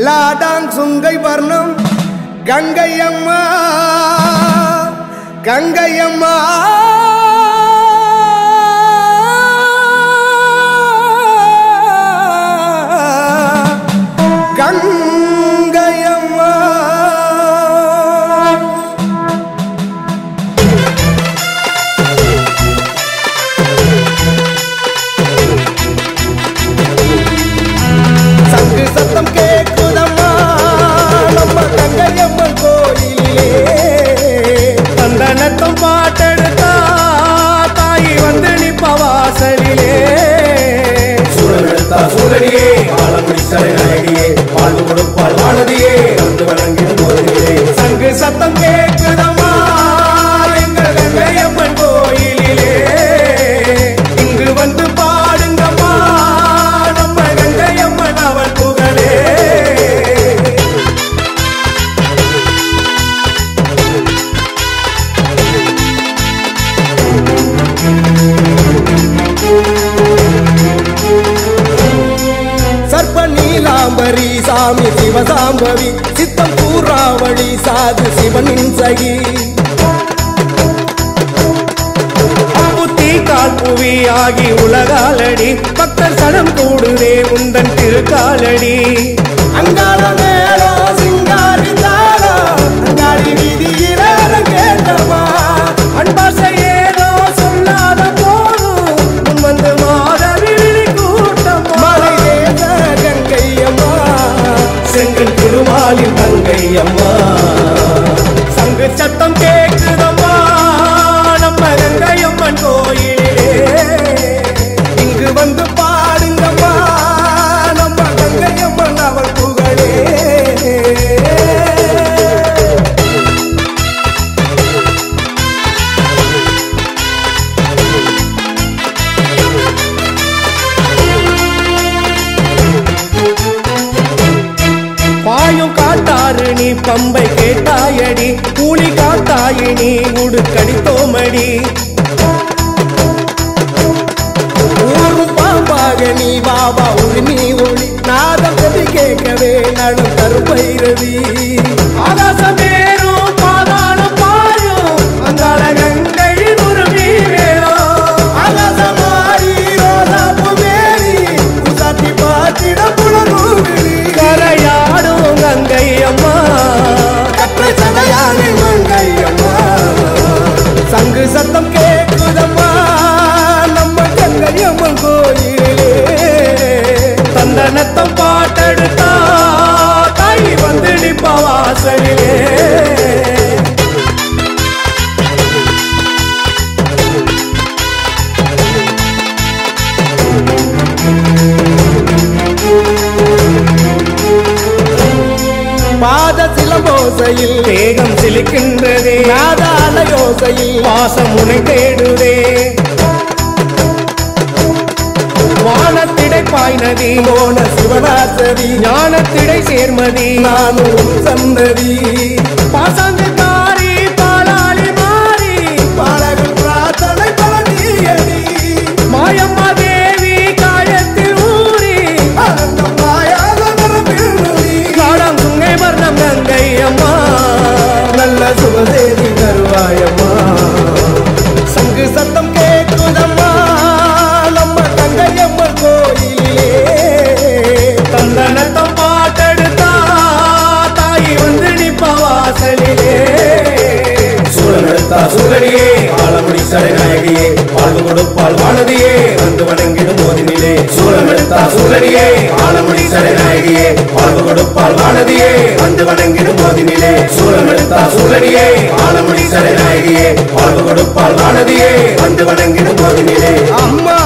லாடாங் Sungai வர்ணம் கங்கையம்மா கங்கையம்மா கங்கையம்மா சங்கு சத்தம் கேக்குதம்மா நம்ம கங்கையம்மன் கோயிலே சந்தனத்தம் பாட்டெடுத்தா தாயி வந்து நிப்ப வாசலிலே சூழலெடுத்தா சூழலியே ஆலமுடி சரணாயகியே வாழ்வு கொடுப்பால் வானதியே வந்து வணங்கிடும் போதிலே சங்கு சத்தம் கேக்குதம்மா எங்கள் கங்கையம்மன் கோயிலிலே இங்கு வந்து பாடுங்கம்மா நம்ம கங்கையம்மன் அவள் புகழே சர்ப்ப நீலாம்பரி சாமி சிவசாம்பவி சித்தம் பூராவளி சாது சிவனின் சகி புத்தி கால் புவி ஆகி உலகாலடி பக்தர் சனம் கூடுதே உந்தன் திருக்காலடி அங்காள மேளோ சிங்காரி தாளோ அங்காடி வீதியில கேட்டமா அன்பாச ஏதோ சொல்லாத போதும் உன் வந்து மாதவி விழி கூட்டமா மலை தேச கங்கையம்மா செங்கல் திருமாலின் தங்கை அம்மா சங்கு சத்தம் கேக்குதம்மா நம்ம கங்கையம்மன் கோயிலே இங்கு வந்து பாடுங்கம்மா நம்ம கங்கையம்மன் அவள் புகழே பாயும் காட்டாறு நீ பம்பை கேட்டாயடி கூலி காத்தாயினி உடுக்கடித்தோமடி ஊரும் பாம்பாக நீ பாபா ஒளி நீ ஒளி நாதம் கதி கேட்கவே நடும் கருப்பைரவி ஆகாசமேறும் பாதாளம் பாயும் அங்காள கங்கை உருவி வேணும் ஆகாசமாரி ரோசாப்பு மேரி உசாத்தி பாத்திட புலரூபிணி கரையாடும் கங்கை அம்மா கற்றை சடையானி மங்கையம்மா சங்கு சத்தம் கேட்குதம்மா நம்ம கங்கையம்மன் கோயிலே சந்தனத்தம் பாட்டெடுத்தா தாய் வந்து நிப்ப வாசலிலே பாத சிலம்போசையில் தேகம் சிலிக்கின்றதே நாதால யோசையில் பாசம் உனை தேடுதே வானத்திடை பாய்நதி போன சிவனாசரி ஞானத்திடை சேர்மதி நானும் சந்ததி பாசாங்கு காரி பாலாளி மாறி பாலகன் பிரார்த்தனை பழனியடி மாயம்மா தேவி காயத்தில் ஊறி ஆனந்தம் மாயாத மரபில்லுடி காலம் சுங்கை வர்ணம் கங்கை அம்மா நல்ல சுகதேவி தருவாயம்மா சங்கு சத்தம் கேட்குதம்மா நம்ம தங்கையம்மன் கோயிலே தந்தனத்தம் பாட்டெடுத்தா தாய் வந்து நிப்ப வாசலிலே சூழலெடுத்தா சூழலியே ஆலமுடி சரணாயகியே வாழ்வு கொடுப்பால் வானதியே வந்து வணங்கிடும் போதினிலே சூழலெடுத்தா சூழலியே ஆலமுடி சரணாயகியே வாழ்வு கொடுப்பால் வானதியே வந்து வணங்கிடும் போதினிலே சூழலெடுத்தா சூழலியே ஆலமுடி சரணாயகியே வாழ்வு கொடுப்பால் வானதியே வந்து வணங்கிடும் போதினிலே அம்மா